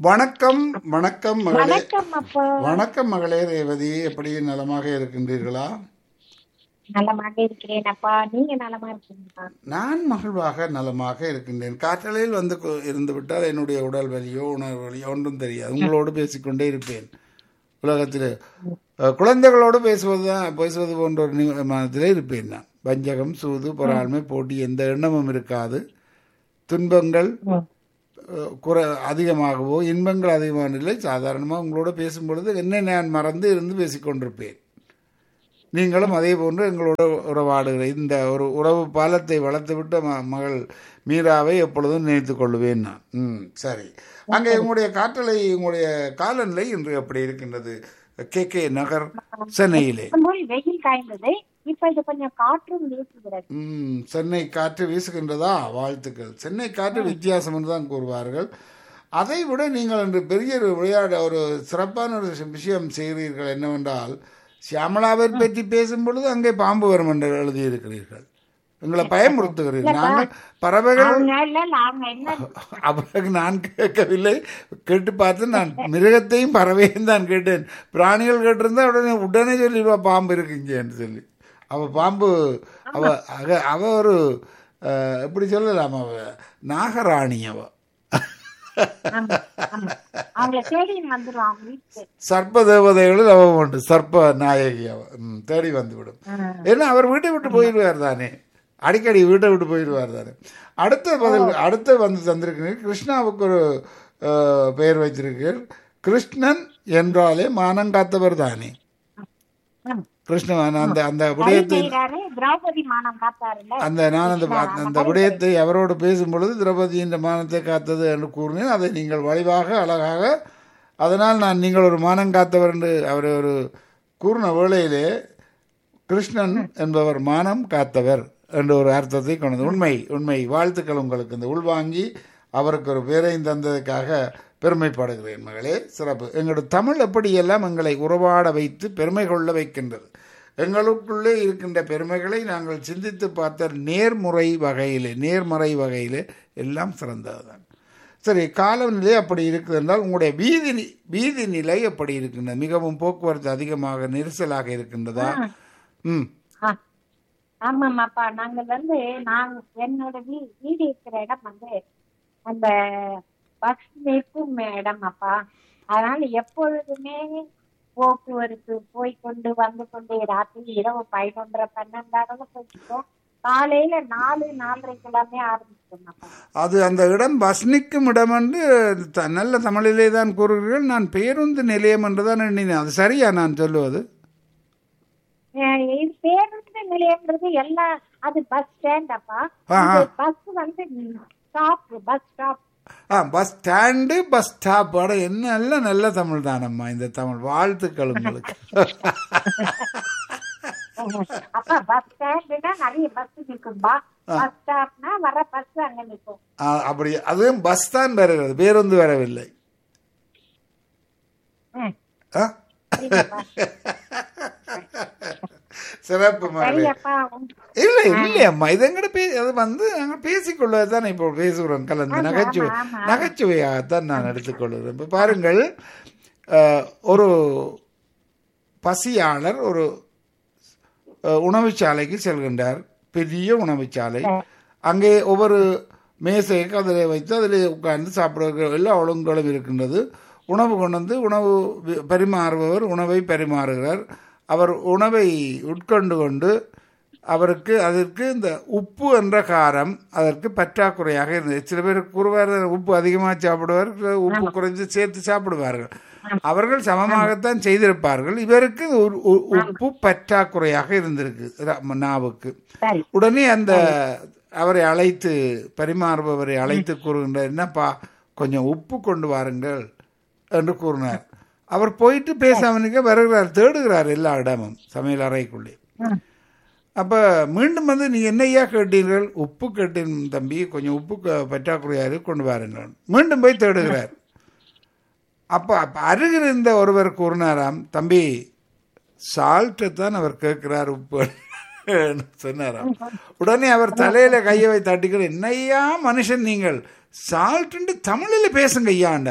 வணக்கம் வணக்கம் மகளே வணக்கம் அப்பா வணக்கம் மகளே ரேவதி எப்படி நலமாக இருக்கின்றீர்களா நலமாக இருக்கிறேன் அப்பா நீங்க நலமா இருக்கீங்களா நான் மகிழ்வாக நலமாக இருக்கின்றேன் காற்றலையில் வந்து கு- இருந்து விட்டால் என்னுடைய உடல் வலியோ உணர்வு வலியோ ஒன்றும் தெரியாது உங்களோடு பேசிக்கொண்டே இருப்பேன் உலகத்தில் அஹ், குழந்தைகளோடு பேசுவது தான் பேசுவது போன்ற ஒரு நிமிடத்திலே இருப்பேன் நான் வஞ்சகம் சூது பொறாண்மை போட்டி எந்த எண்ணமும் இருக்காது துன்பங்கள் ம். அஹ், குற அதிகமாகவோ இன்பங்கள் அதிகமான இல்லை சாதாரணமாக உங்களோட பேசும் பொழுது என்னை நான் மறந்து இருந்து பேசிக்கொண்டிருப்பேன் நீங்களும் அதே போன்று எங்களோட உறவாடுகிற இந்த ஒரு உறவு பாலத்தை வளர்த்துவிட்ட ம மகள் மீராவை எப்பொழுதும் நினைத்துக் கொள்வேன் நான் ம் சரி அங்கே உங்களுடைய காற்றலை உங்களுடைய காலநிலை இன்று எப்படி இருக்கின்றது கே கே நகர் சென்னையிலே போய் வெயில் காய்ந்தது இப்ப இது கொஞ்சம் காற்றும் வீசுகிறது ம் சென்னை காற்று வீசுகின்றதா வாழ்த்துக்கள் சென்னை காற்று வித்தியாசம் என்று தான் கூறுவார்கள் அதை விட நீங்கள் இன்று பெரிய ஒரு விளையாட ஒரு சிறப்பான ஒரு விஷயம் செய்கிறீர்கள் என்னவென்றால் சியாமலாவை பற்றி பேசும் பொழுது அங்கே பாம்பு வரும் என்று எழுதியிருக்கிறீர்கள் எங்களை பயமுறுத்துகிறீர்கள் நாங்கள் பறவைகள் அவங்க இல்ல நாங்க என்ன அவருக்கு நான் கேட்கவில்லை கேட்டு பார்த்து நான் மிருகத்தையும் பறவையும் தான் கேட்டேன் பிராணிகள் கேட்டிருந்தா உடனே உடனே சொல்லிடுவா பாம்பு இருக்குங்கன்னு சொல்லி அவ பாம்பு அவ அக அவ ஒரு அஹ், எப்படி சொல்லலாம் அவ நாகராணி அவ ஆமா, ஆமா. அவங்கள தேடி வந்துடும் அவங்க வீட்டுக்கு சர்ப்ப தேவதைகளில் அவ உண்டு சர்ப்ப நாயகி அவ ம், தேடி வந்துவிடும் ஏன்னா அவர் வீட்டை விட்டு போயிடுவார் தானே அடிக்கடி வீட்டை விட்டு போயிடுவார் தானே அடுத்த பதில் அடுத்த வந்து தந்திருக்கிறீர்கள் கிருஷ்ணாவுக்கு ஒரு அஹ், பெயர் வைத்திருக்கிறீர்கள் கிருஷ்ணன் என்றாலே மானம் காத்தவர் தானே ஆமா. கிருஷ்ணன் அந்த அந்த சரி விடயத்தை செய்யறாரு திரௌபதி மானம் காத்தாருல்ல அந்த நான் அந்த அந்த விடயத்தை அவரோடு பேசும் பொழுது திரௌபதியின் மானத்தை காத்தது என்று கூறினேன் அதை நீங்கள் வடிவாக அழகாக அதனால் நான் நீங்கள் ஒரு மானம் காத்தவர் என்று அவர் ஒரு கூறின வேளையிலே கிருஷ்ணன் என்பவர் மானம் காத்தவர் என்ற ஒரு அர்த்தத்தை கொண்டது உண்மை உண்மை வாழ்த்துக்கள் உங்களுக்கு இந்த உள்வாங்கி அவருக்கு ஒரு பேரையும் தந்ததுக்காக பெருமைப்படுகிறேன் மகளே சிறப்பு எங்களுடைய தமிழ் எப்படியெல்லாம் எங்களை உறவாட வைத்து பெருமை கொள்ள வைக்கின்றது எங்களுக்குள்ளே இருக்கின்ற பெருமைகளை நாங்கள் சிந்தித்து பார்த்த நேர்முறை வகையிலே நேர்மறை வகையிலே எல்லாம் சிறந்ததுதான் சரி காலநிலை அப்படி இருக்குது என்றால் உங்களுடைய வீதி நி- வீதி நிலை எப்படி இருக்கின்றது மிகவும் போக்குவரத்து அதிகமாக நெரிசலாக இருக்கின்றதா ம் ஆ. ஆமாமாப்பா நாங்க வந்து நான் என்னோட வீ வீடு இருக்கிற இடம் வந்து அந்த பஸ் நிற்கும் இடம் அப்பா அதனால எப்பொழுதுமே போக்குவரத்து போய் கொண்டு வந்து கொண்டு ராத்திரி இரவு பதினொன்றரை பன்னெண்டாவது போயிட்டோம் காலையில நாலு நாலரைக்கு எல்லாமே ஆரம்பிச்சிட்டோம் அப்பா அது அந்த இடம் பஸ் நிற்கும் இடம் என்று த- நல்ல தமிழிலே தான் கூறுகிறீர்கள் நான் பேருந்து நிலையம் என்று தான் எண்ணினேன் அது சரியா நான் சொல்லுவது அஹ் இது பேருந்து நிலையம்ன்றது எல்லாம் அது பஸ் ஸ்டாண்ட் அப்பா ஆ, ஆ. பஸ் வந்து ஸ்டாப் பஸ் ஸ்டாப் ஆ பஸ் ஸ்டாண்டு பஸ் ஸ்டாப் அட என்ன நல்ல நல்ல தமிழ் தானம்மா இந்த தமிழ் வாழ்த்துக்கள் உங்களுக்கு அப்பா பஸ் ஸ்டாண்ட்னா நிறைய பஸ் நிக்கும்பா பஸ் ஸ்டாப்னா வர பஸ் அங்க நிக்கும் ஆ, அப்படி அதுவும் பஸ் தான் வருகிறது பேருந்து வரவில்லை ம், ஆ? சரிங்கப்பா. சிறப்பு மகளே சரியப்பா உங்க- இல்ல இல்லையம்மா இது எங்கட பே அது வந்து நாங்கள் பேசிக்கொள்வதுதான் இப்போ பேசுகிறோம் கலந்து நகைச்சுவை ஆமா. நகைச்சுவையாகத்தான் நான் எடுத்துக்கொள்கிறேன் இப்போ பாருங்கள் அஹ், ஒரு பசியாளர் ஒரு அஹ், உணவுச்சாலைக்கு செல்கின்றார் பெரிய உணவுச்சாலை அங்கே ஒவ்வொரு மேசைக்கு அதில் வைத்து அதில் உட்கார்ந்து சாப்பிடுற எல்லா ஒழுங்குகளும் இருக்கின்றது உணவு கொண்டு வந்து உணவு வி- பரிமாறுபவர் உணவை பரிமாறுகிறார் அவர் உணவை உட்கொண்டு கொண்டு அவருக்கு அதற்கு இந்த உப்பு என்ற காரம் அதற்கு பற்றாக்குறையாக இருந்தது சில பேர் கூறுவார் உப்பு அதிகமாக சாப்பிடுவார் சிலர் உப்பு குறைஞ்சு சேர்த்து சாப்பிடுவார்கள் அவர்கள் சமமாகத்தான் செய்திருப்பார்கள் இவருக்கு ஒரு உ- உப்பு பற்றாக்குறையாக இருந்திருக்கு ர- நாவுக்கு சரி உடனே அந்த அவரை அழைத்து பரிமாறுபவரை அழைத்து கூறுகின்றார் என்னப்பா கொஞ்சம் உப்பு கொண்டு வாருங்கள் என்று கூறினார் அவர் போயிட்டு பேசாமனுக்கு வருகிறார் தேடுகிறார் எல்லா இடமும் சமையல் அறைக்குள்ளே ம். அப்போ மீண்டும் வந்து நீ என்னையா கேட்டீர்கள் உப்பு கேட்டேன் தம்பி கொஞ்சம் உப்பு க- பற்றாக்குறையாக கொண்டு வாருங்கள் மீண்டும் போய் தேடுகிறார் அப்போ அப்போ அருகில் இருந்த ஒருவர் கூறினாராம் தம்பி சால்ட்டை தான் அவர் கேட்கிறார் உப்பு சொன்னாராம் உடனே அவர் தலையில கையை வைத்து தட்டிக்கிற என்னையா மனுஷன் நீங்கள் சால்ட்டுன்னு தமிழில் பேசுங்க ஐயாண்டாராம்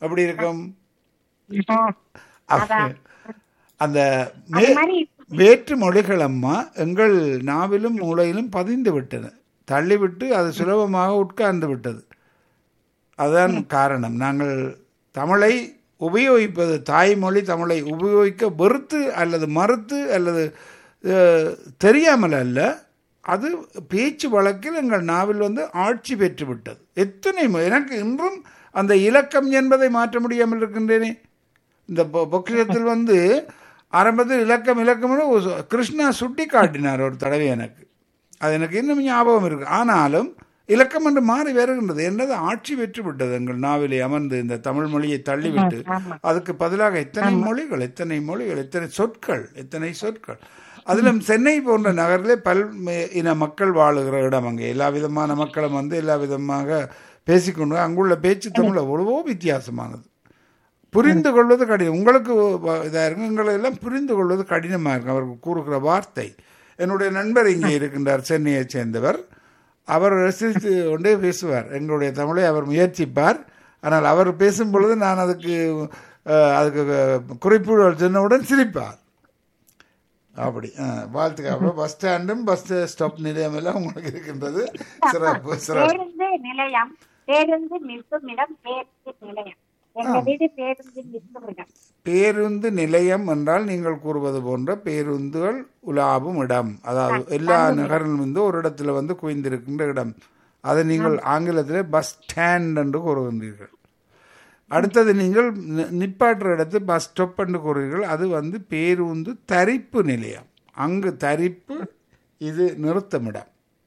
எப்படி இருக்கும் ம். அப்ப- அந்த மே அது மாதிரி வேற்று மொழிகள் அம்மா எங்கள் நாவிலும் மூளையிலும் பதிந்து விட்டன தள்ளிவிட்டு அது சுலபமாக உட்கார்ந்து விட்டது அதுதான் காரணம் நாங்கள் தமிழை உபயோகிப்பது தாய்மொழி தமிழை உபயோகிக்க வெறுத்து அல்லது மறுத்து அல்லது அஹ், தெரியாமல் அல்ல அது பேச்சு வழக்கில் எங்கள் நாவில் வந்து ஆட்சி பெற்று விட்டது எத்தனை மொ- எனக்கு இன்றும் அந்த இலக்கம் என்பதை மாற்ற முடியாமல் இருக்கின்றேனே இந்த பொ- பொக்கிஷத்தில் வந்து ஆரம்பத்தில் இலக்கம் இலக்கம்னு ஒரு கிருஷ்ணா சுட்டி காட்டினார் ஒரு தடவை எனக்கு அது எனக்கு இன்னும் ஞாபகம் இருக்கு ஆனாலும் இலக்கம் என்று மாறி வருகின்றது என்னது ஆட்சி பெற்று விட்டது எங்கள் நாவிலே அமர்ந்து இந்த தமிழ் மொழியை தள்ளிவிட்டு ஆமா. அதுக்கு பதிலாக எத்தனை மொழிகள் எத்தனை மொழிகள் எத்தனை சொற்கள் எத்தனை சொற்கள் அதிலும் சென்னை போன்ற நகரிலே பல் இன மக்கள் வாழுகிற இடம் அங்கே எல்லா விதமான மக்களும் வந்து எல்லா விதமாக பேசிக்கொண்டு அங்குள்ள பேச்சு தமிழ் எவ்வளவோ வித்தியாசமானது புரிந்து கொள்வது கடினம் உங்களுக்கு வ- இதா இருக்கும் எங்களை எல்லாம் புரிந்து கொள்வது கடினமாக இருக்கும் அவர்கள் கூறுகிற வார்த்தை என்னுடைய நண்பர் இங்கே இருக்கின்றார் சென்னையைச் சேர்ந்தவர் அவர் ரசித்து கொண்டே பேசுவார் எங்களுடைய தமிழை அவர் முயற்சிப்பார் ஆனால் அவர் பேசும் பொழுது நான் அதுக்கு அஹ், அதுக்கு குறிப்புகள் சொன்னவுடன் சிரிப்பார் அப்படி அஹ், வாழ்த்துக்கள் அப்புறம் பஸ் ஸ்டாண்டும் பஸ் ஸ்டாப் நிலையம் எல்லாம் உங்களுக்கு இருக்கின்றது சிறப்பு சிறப்பு பேருந்து நிலையம் பேருந்து நிற்கும் இடம் பேருந்து நிலையம் எங்க வீடு பேருந்து நிற்கும் இடம் பேருந்து நிலையம் என்றால் நீங்கள் கூறுவது போன்ற பேருந்துகள் உலாவும் இடம் அதாவது எல்லா நகரிலும் வந்து ஒரு இடத்துல வந்து குவிந்திருக்கின்ற இடம் அதை நீங்கள் ஆங்கிலத்தில் பஸ் ஸ்டாண்ட் என்று கூறுகின்றீர்கள் அடுத்தது நீங்கள் நி- நிப்பாட்டுற இடத்து பஸ் ஸ்டாப் என்று கூறுவீர்கள் அது வந்து பேருந்து தரிப்பு நிலையம் அங்கு தரிப்பு இது நிறுத்தமிடம்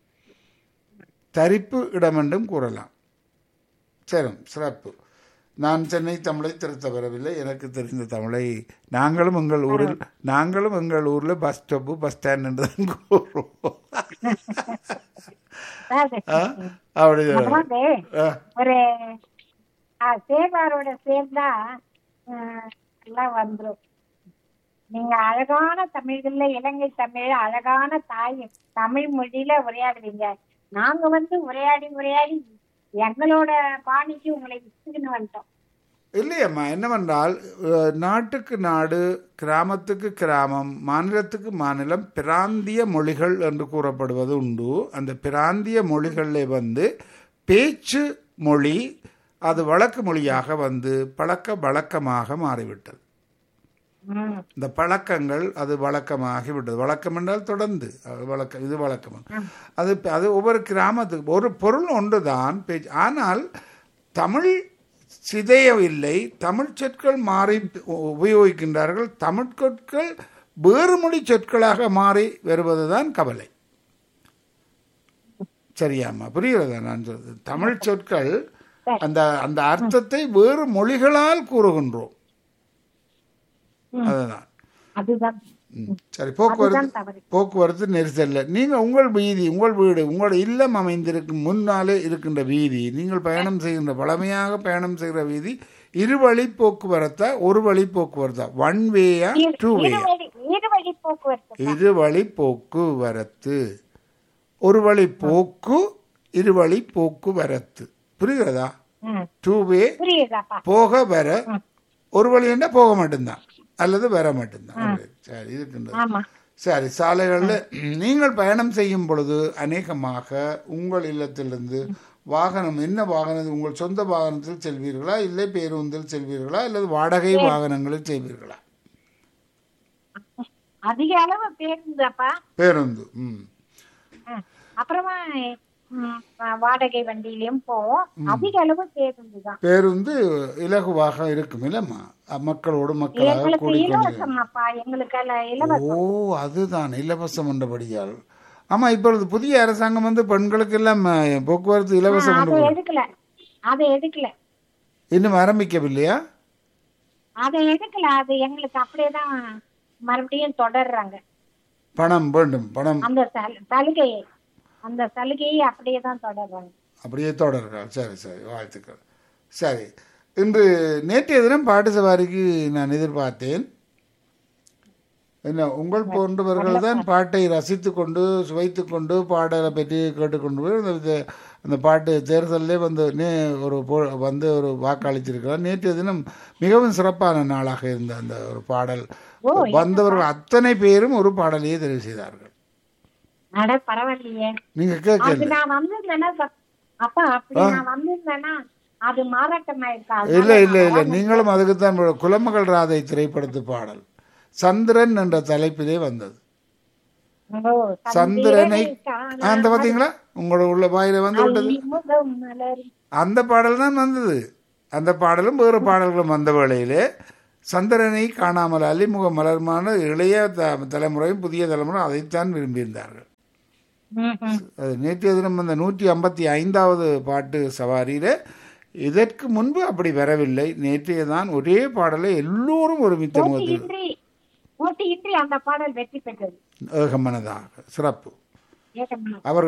தரிப்பு இடம் என்றும் கூறலாம் சரி சிறப்பு நான் சென்னை தமிழை திருத்த வரவில்லை எனக்கு தெரிந்த தமிழை நாங்களும் எங்கள் ஊரில் நாங்களும் எங்கள் ஊரில் பஸ் ஸ்டாப்பு பஸ் ஸ்டாண்ட் என்று தான் கூறுவோம் அதாவது, ஆ? அப்படி அதாவது ஆ, ஒரு ஆ, சேவாரோட சேர்ந்தா ம், எல்லாம் வந்துரும் நீங்க அழகான தமிழ்ல இலங்கை தமிழ் அழகான தாய் தமிழ் மொழியில உரையாடுவீங்க நாங்க வந்து உரையாடி உரையாடி எங்களோட பாணிக்கு உங்களை வித்துக்கின்னு வந்துட்டோம் இல்லையம்மா என்னவென்றால் அஹ், நாட்டுக்கு நாடு கிராமத்துக்கு கிராமம் மாநிலத்துக்கு மாநிலம் பிராந்திய மொழிகள் என்று கூறப்படுவது உண்டு அந்த பிராந்திய மொழிகளில் வந்து பேச்சு மொழி அது வழக்கு மொழியாக வந்து பழக்க வழக்கமாக மாறிவிட்டது ம், இந்த பழக்கங்கள் அது வழக்கமாகி விட்டது வழக்கம் என்றால் தொடர்ந்து அது வழக்கம் இது வழக்கம் அது அது ஒவ்வொரு கிராமத்துக்கு ஒரு பொருள் ஒன்றுதான் பேச்சு ஆனால் தமிழ் சிதையவில்லை தமிழ் சொற்கள் மாறி உபயோகிக்கின்றார்கள் தமிழ் சொற்கள் வேறு மொழி சொற்களாக மாறி வருவதுதான் கவலை சரியாம்மா புரிகிறதா நான் சொல்றது தமிழ் சொற்கள் அந்த அந்த அர்த்தத்தை வேறு மொழிகளால் கூறுகின்றோம் அதுதான் அதுதான் ம். சரி போக்குவரத்து அதுதான் தவறு போக்குவரத்து நெரிசல்ல நீங்கள் உங்கள் வீதி உங்கள் வீடு உங்கள் இல்லம் அமைந்திருக்கும் முன்னாலே இருக்கின்ற வீதி நீங்கள் பயணம் செய்கின்ற பழமையாக பயணம் செய்கிற வீதி இருவழி போக்குவரத்தா ஒரு வழி போக்குவரத்தா ஒன் வேயா டூ வேயா இருவழி இருவழி போக்குவரத்து இருவழி போக்குவரத்து ஒரு வழி போக்கு இருவழி போக்குவரத்து புரிகிறதா ம், டூ வே புரியுதாப்பா போக வர ஒரு வழி என்ன போக மட்டும்தான் அல்லது வர மட்டும்தான் அப்படி. சரி இருக்கின்றது ஆமா சரி சாலைகளில் நீங்கள் பயணம் செய்யும் பொழுது அநேகமாக உங்கள் இல்லத்திலிருந்து வாகனம் என்ன வாகனம் உங்கள் சொந்த வாகனத்தில் செல்வீர்களா இல்லை பேருந்தில் செல்வீர்களா அல்லது வாடகை வாகனங்களில் செல்வீர்களா அதிக அளவு பேருந்துப்பா பேருந்து ம் ம். அப்புறமா ம், வாடகை வண்டியிலயும் போவோம் அதிக அளவு பேருந்து தான் பேருந்து இலகுவாக இருக்கும் இல்லம்மா மக்களோடு மக்களாக எங்களுக்கு கூடிக்கொண்டு இலவசம் அப்பா எங்களுக்கு அல்ல இலவசம் ஓ அதுதான் இலவசம் என்றபடியால் ஆமா இப்பொழுது புதிய அரசாங்கம் வந்து பெண்களுக்கு எல்லாம் அஹ், போக்குவரத்து இலவசம் அதை என்று எடுக்கல அதை எடுக்கல இன்னும் ஆரம்பிக்கவில்லையா அதை எடுக்கல அது எங்களுக்கு அப்படியேதான் மறுபடியும் தொடர்றாங்க பணம் வேண்டும் பணம் அந்த சல்- சலுகையை அந்த சலுகையை அப்படியே தான் தொடர்றாங்க அப்படியே தொடர்கள் சரி சரி வாழ்த்துக்கள் சரி இன்று நேற்றைய தினம் பாட்டு சவாரிக்கு நான் எதிர்பார்த்தேன் என்ன உங்கள் போன்றவர்கள் தான் பாட்டை ரசித்து கொண்டு சுவைத்து கொண்டு பாடலை பற்றி கேட்டுக்கொண்டு போய் அந்த இது அந்த பாட்டு தேர்தலிலே வந்து நே ஒரு போ- வந்து ஒரு வாக்களிச்சிருக்கிறார் நேற்றைய தினம் மிகவும் சிறப்பான நாளாக இருந்த அந்த ஒரு பாடல் ஓ, வந்தவர்கள் அத்தனை பேரும் ஒரு பாடலையே தெரிவு செய்தார்கள் அட பரவாயில்லையே நீங்க அது கேட்கல நான் வந்திருந்தேன்னா ச- அப்பா அப்படி நான் வந்திருந்தேன்னா அது மாறாட்டமா இருக்கா இல்ல இல்ல இல்ல நீங்களும் அதுக்குத்தான் போ- குலமகள் ராதை திரைப்படத்து பாடல் சந்திரன் என்ற தலைப்பிலே வந்தது ஓ, சந்திரனை காண ஆ, அந்த பாத்தீங்களா உங்களோட உள்ள வாயில வந்து விட்டது அள்ளி முகம் மலரும். அந்த பாடல் தான் வந்தது அந்த பாடலும் வேறு பாடல்களும் வந்த வேளையிலே சந்திரனை காணாமல் அலிமுக மலர்மான இளைய த- தலைமுறையும் புதிய தலைமுறை அதைத்தான் விரும்பியிருந்தார்கள் ம், ம். அது நேற்றைய தினம் அந்த நூற்றி ஐம்பத்தி ஐந்தாவது பாட்டு சவாரியில இதற்கு முன்பு அப்படி வரவில்லை நேற்றைய தான் ஒரே பாடலை எல்லோரும் ஒருமித்த முகத்தில் போட்டியின்றி போட்டியின்றி அந்த பாடல் வெற்றி பெற்றது ஏகமனதாக சிறப்பு ஏகமனம் அவர்